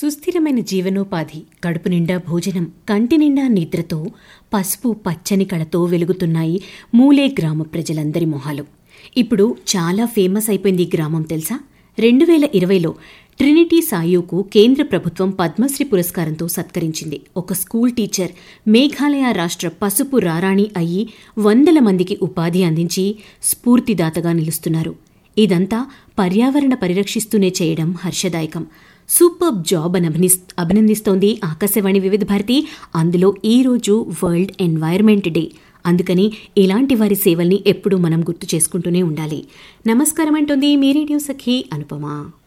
సుస్థిరమైన జీవనోపాధి కడుపు నిండా భోజనం కంటి నిండా నిద్రతో పసుపు పచ్చని కళతో వెలుగుతున్నాయి మూలే గ్రామ ప్రజలందరి మొహాలు ఇప్పుడు చాలా ఫేమస్ అయిపోయింది ఈ గ్రామం తెలుసా రెండు వేల ఇరవైలో ట్రినిటీ సాయూకు కేంద్ర ప్రభుత్వం పద్మశ్రీ పురస్కారంతో సత్కరించింది ఒక స్కూల్ టీచర్ మేఘాలయ రాష్ట్ర పసుపు రారాణి అయ్యి వందల మందికి ఉపాధి అందించి స్ఫూర్తిదాతగా నిలుస్తున్నారు ఇదంతా పర్యావరణ పరిరక్షిస్తూనే చేయడం హర్షదాయకం సూపర్ జాబ్ అని అభినిస్- అభినందిస్తోంది ఆకాశవాణి వివిధ భారతి అందులో ఈ రోజు వరల్డ్ ఎన్వైర్మెంట్ డే అందుకని ఇలాంటి వారి సేవల్ని ఎప్పుడూ మనం గుర్తు చేసుకుంటూనే ఉండాలి నమస్కారం అంటోంది మీ రేడియో సఖి అనుపమ